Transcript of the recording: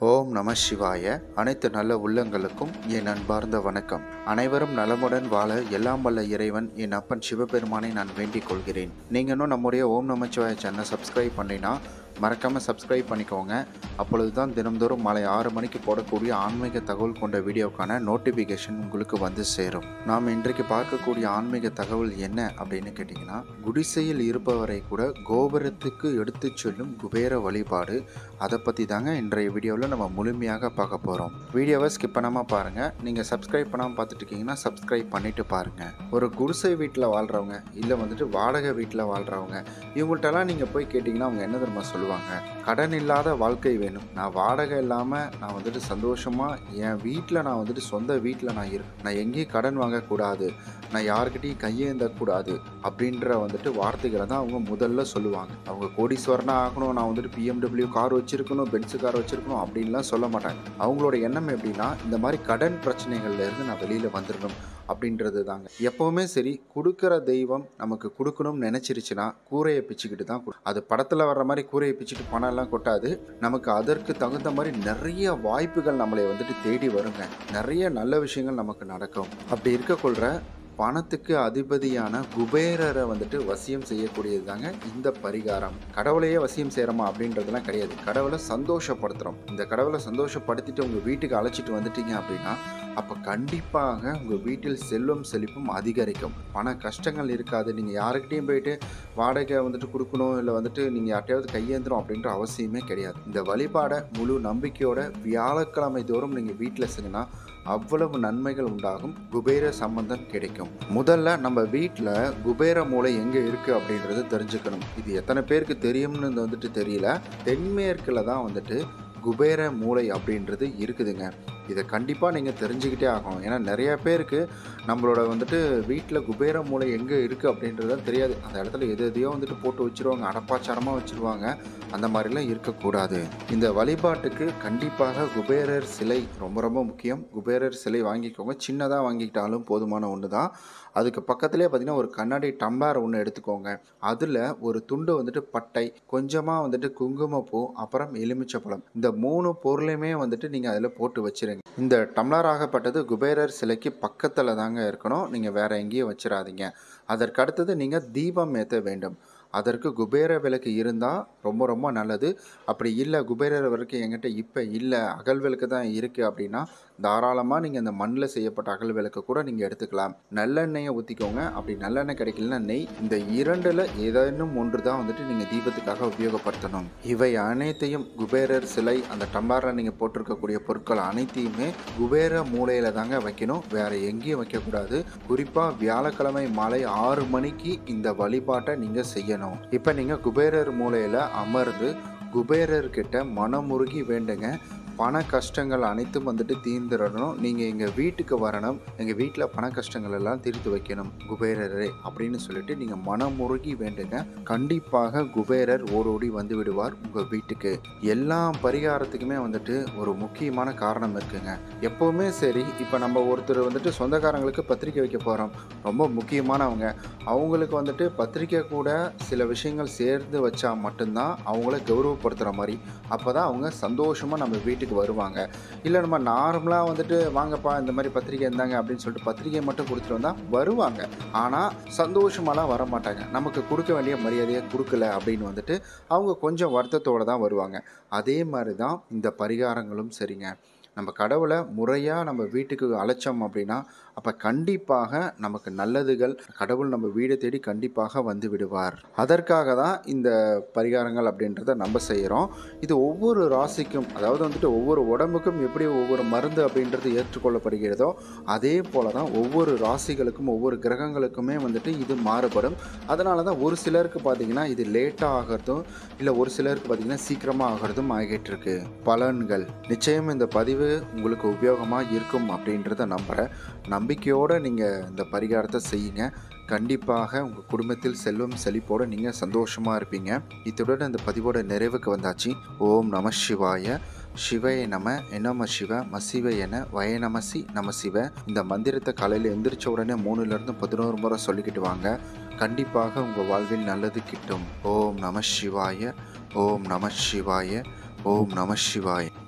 ஓம் நம சிவாய அனைத்து நல்ல உள்ளங்களுக்கும் என் அன்பார்ந்த வணக்கம் அனைவரும் நலமுடன் வாழ எல்லாம் வல்ல இறைவன் என் அப்பன் சிவபெருமானை நான் வேண்டிக் கொள்கிறேன் நீங்கள் இன்னும் நம்முடைய ஓம் நமச்சிவாய சேனலை சப்ஸ்கிரைப் பண்ணினா மறக்காமல் சப்ஸ்கிரைப் பண்ணிக்கோங்க அப்பொழுது தான் தினம்தோறும் மாலை ஆறு மணிக்கு போடக்கூடிய ஆன்மீக தகவல் கொண்ட வீடியோக்கான நோட்டிஃபிகேஷன் உங்களுக்கு வந்து சேரும் நாம் இன்றைக்கு பார்க்கக்கூடிய ஆன்மீக தகவல் என்ன அப்படின்னு கேட்டிங்கன்னா குடிசையில் இருப்பவரை கூட கோபுரத்துக்கு எடுத்துச் செல்லும் குபேர வழிபாடு அதை பற்றி தாங்க இன்றைய வீடியோவில் நம்ம முழுமையாக பார்க்க போகிறோம் வீடியோவை ஸ்கிப் பண்ணாமல் பாருங்கள் நீங்கள் சப்ஸ்கிரைப் பண்ணாமல் பார்த்துட்டு இருக்கீங்கன்னா சப்ஸ்கிரைப் பண்ணிவிட்டு பாருங்கள் ஒரு குடிசை வீட்டில் வாழ்கிறவங்க இல்லை வந்துட்டு வாடகை வீட்டில் வாழ்கிறவங்க இவங்கள்ட்டலாம் நீங்கள் போய் கேட்டிங்கன்னா அவங்க என்ன தெரியுமா சொல்லுவாங்க கடன் இல்லாத வாழ்க்கை வேணும் நான் வாடகை இல்லாமல் நான் வந்துட்டு சந்தோஷமாக என் வீட்டில் நான் வந்துட்டு சொந்த வீட்டில் நான் இரு நான் எங்கேயும் கடன் வாங்கக்கூடாது நான் யாருக்கிட்டையும் கையேந்தக்கூடாது அப்படின்ற வந்துட்டு வார்த்தைகளை தான் அவங்க முதல்ல சொல்லுவாங்க அவங்க கோடீஸ்வரனா ஆகணும் நான் வந்துட்டு பிஎம்டபிள்யூ கார் வச்சிருக்கணும் பென்ஸு கார் வச்சிருக்கணும் அப்படின்லாம் சொல்ல மாட்டாங்க அவங்களோட எண்ணம் எப்படின்னா இந்த மாதிரி கடன் பிரச்சனைகள்ல இருந்து நான் வெளியில் வந்துடணும் அப்படின்றது தாங்க எப்போவுமே சரி கொடுக்குற தெய்வம் நமக்கு கொடுக்கணும்னு நினச்சிருச்சுன்னா கூரையை பிச்சுக்கிட்டு தான் கொடு- அது படத்தில் வர்ற மாதிரி கூரையை பிச்சுட்டு பணம் எல்லாம் கொட்டாது நமக்கு அதற்கு தகுந்த மாதிரி நிறைய வாய்ப்புகள் நம்மளை வந்துட்டு தேடி வருங்க நிறைய நல்ல விஷயங்கள் நமக்கு நடக்கும் அப்படி இருக்கக்கொள்கிற பணத்துக்கு அதிபதியான குபேரரை வந்துட்டு வசியம் செய்யக்கூடியது தாங்க இந்த பரிகாரம் கடவுளையே வசியம் செய்கிறோமா அப்படின்றதெல்லாம் கிடையாது கடவுளை சந்தோஷப்படுத்துகிறோம் இந்த கடவுளை சந்தோஷப்படுத்திட்டு உங்கள் வீட்டுக்கு அழைச்சிட்டு வந்துட்டீங்க அப்படின்னா அப்போ கண்டிப்பாக உங்கள் வீட்டில் செல்வம் செழிப்பும் அதிகரிக்கும் பண கஷ்டங்கள் இருக்காது நீங்கள் யாருக்கிட்டையும் போயிட்டு வாடகை வந்துட்டு கொடுக்கணும் இல்லை வந்துட்டு நீங்கள் யார்ட்டையாவது கையேந்திரும் அப்படின்ற அவசியமே கிடையாது இந்த வழிபாடை முழு நம்பிக்கையோட வியாழக்கிழமை தோறும் நீங்கள் வீட்டில் செஞ்சுனா அவ்வளவு நன்மைகள் உண்டாகும் குபேர சம்பந்தம் கிடைக்கும் முதல்ல நம்ம வீட்டில் குபேர மூளை எங்கே இருக்குது அப்படின்றது தெரிஞ்சுக்கணும் இது எத்தனை பேருக்கு தெரியும்னு வந்துட்டு தெரியல தென்மேற்கில் தான் வந்துட்டு குபேர மூளை அப்படின்றது இருக்குதுங்க இதை கண்டிப்பாக நீங்கள் தெரிஞ்சுக்கிட்டே ஆகணும் ஏன்னா நிறைய பேருக்கு நம்மளோட வந்துட்டு வீட்டில் குபேர மூளை எங்கே இருக்குது அப்படின்றது தெரியாது அந்த இடத்துல எது எதையோ வந்துட்டு போட்டு வச்சுருவாங்க அடப்பாச்சாரமாக வச்சுருவாங்க அந்த மாதிரிலாம் இருக்கக்கூடாது இந்த வழிபாட்டுக்கு கண்டிப்பாக குபேரர் சிலை ரொம்ப ரொம்ப முக்கியம் குபேரர் சிலை வாங்கிக்கோங்க சின்னதாக வாங்கிக்கிட்டாலும் போதுமான ஒன்று தான் அதுக்கு பக்கத்துலேயே பார்த்தீங்கன்னா ஒரு கண்ணாடி டம்ளர் ஒன்று எடுத்துக்கோங்க அதில் ஒரு துண்டு வந்துட்டு பட்டை கொஞ்சமாக வந்துட்டு குங்குமப்பூ அப்புறம் எலுமிச்சப்பழம் இந்த மூணு பொருளையுமே வந்துட்டு நீங்கள் அதில் போட்டு வச்சிருங்க இந்த டம்ளர் ஆகப்பட்டது குபேரர் சிலைக்கு பக்கத்தில் தாங்க இருக்கணும் நீங்கள் வேற எங்கேயும் வச்சிடாதீங்க அதற்கு அடுத்தது நீங்கள் தீபம் ஏற்ற வேண்டும் அதற்கு குபேர விளக்கு இருந்தால் ரொம்ப ரொம்ப நல்லது அப்படி இல்லை குபேரர் விளக்கு என்கிட்ட இப்போ இல்லை அகல் விளக்கு தான் இருக்குது அப்படின்னா தாராளமாக நீங்கள் இந்த மண்ணில் செய்யப்பட்ட அகல் விளக்கு கூட நீங்கள் எடுத்துக்கலாம் நல்லெண்ணெயை ஊற்றிக்கோங்க அப்படி நல்லெண்ணெய் கிடைக்கலன்னா நெய் இந்த இரண்டில் ஏதேனும் ஒன்று தான் வந்துட்டு நீங்கள் தீபத்துக்காக உபயோகப்படுத்தணும் இவை அனைத்தையும் குபேரர் சிலை அந்த டம்பாரில் நீங்கள் போட்டிருக்கக்கூடிய பொருட்கள் அனைத்தையுமே குபேர மூலையில் தாங்க வைக்கணும் வேற எங்கேயும் வைக்கக்கூடாது குறிப்பாக வியாழக்கிழமை மாலை ஆறு மணிக்கு இந்த வழிபாட்டை நீங்கள் செய்யணும் இப்போ நீங்கள் குபேரர் மூலையில் அமர்ந்து குபேரர்கிட்ட மனமுருகி வேண்டுங்க பண கஷ்டங்கள் அனைத்தும் வந்துட்டு தீர்ந்துடணும் நீங்கள் எங்கள் வீட்டுக்கு வரணும் எங்கள் வீட்டில் பண கஷ்டங்கள் எல்லாம் தீர்த்து வைக்கணும் குபேரரே அப்படின்னு சொல்லிட்டு நீங்கள் மனமுருகி வேண்டுங்க கண்டிப்பாக குபேரர் ஓடோடி வந்து விடுவார் உங்கள் வீட்டுக்கு எல்லா பரிகாரத்துக்குமே வந்துட்டு ஒரு முக்கியமான காரணம் இருக்குங்க எப்போவுமே சரி இப்போ நம்ம ஒருத்தர் வந்துட்டு சொந்தக்காரங்களுக்கு பத்திரிக்கை வைக்க போகிறோம் ரொம்ப முக்கியமானவங்க அவங்களுக்கு வந்துட்டு பத்திரிக்கை கூட சில விஷயங்கள் சேர்ந்து வச்சா மட்டும்தான் அவங்கள கௌரவப்படுத்துகிற மாதிரி அப்போ தான் அவங்க சந்தோஷமாக நம்ம வீட்டுக்கு வருவாங்க இல்லை நம்ம நார்மலாக வந்துட்டு வாங்கப்பா இந்த மாதிரி பத்திரிக்கை இருந்தாங்க அப்படின்னு சொல்லிட்டு பத்திரிக்கை மட்டும் கொடுத்துட்டு வந்தால் வருவாங்க ஆனால் சந்தோஷமாலாம் வர மாட்டாங்க நமக்கு கொடுக்க வேண்டிய மரியாதையை கொடுக்கல அப்படின்னு வந்துட்டு அவங்க கொஞ்சம் வருத்தத்தோடு தான் வருவாங்க அதே மாதிரி தான் இந்த பரிகாரங்களும் சரிங்க நம்ம கடவுளை முறையாக நம்ம வீட்டுக்கு அழைச்சோம் அப்படின்னா அப்போ கண்டிப்பாக நமக்கு நல்லதுகள் கடவுள் நம்ம வீடை தேடி கண்டிப்பாக வந்து விடுவார் அதற்காக தான் இந்த பரிகாரங்கள் அப்படின்றத நம்ம செய்கிறோம் இது ஒவ்வொரு ராசிக்கும் அதாவது வந்துட்டு ஒவ்வொரு உடம்புக்கும் எப்படி ஒவ்வொரு மருந்து அப்படின்றது ஏற்றுக்கொள்ளப்படுகிறதோ அதே போல தான் ஒவ்வொரு ராசிகளுக்கும் ஒவ்வொரு கிரகங்களுக்குமே வந்துட்டு இது மாறுபடும் அதனால தான் ஒரு சிலருக்கு பார்த்தீங்கன்னா இது லேட்டாக ஆகிறதும் இல்லை ஒரு சிலருக்கு பார்த்தீங்கன்னா சீக்கிரமாக ஆகிறதும் ஆகிட்டு இருக்கு பலன்கள் நிச்சயம் இந்த பதிவு உங்களுக்கு உபயோகமாக இருக்கும் அப்படின்றத நம்புகிறேன் நம்பிக்கையோடு நீங்கள் இந்த பரிகாரத்தை செய்யுங்க கண்டிப்பாக உங்கள் குடும்பத்தில் செல்வம் செழிப்போடு நீங்கள் சந்தோஷமாக இருப்பீங்க இத்துடன் இந்த பதிவோட நிறைவுக்கு வந்தாச்சு ஓம் நம சிவாய சிவய நம எனம சிவ மசிவ என வய நமசி நம சிவ இந்த மந்திரத்தை காலையில் எந்திரிச்ச உடனே மூணுலேருந்து பதினோரு முறை சொல்லிக்கிட்டு வாங்க கண்டிப்பாக உங்கள் வாழ்வில் நல்லது கிட்டும் ஓம் நம சிவாய ஓம் நம சிவாய ஓம் நம சிவாய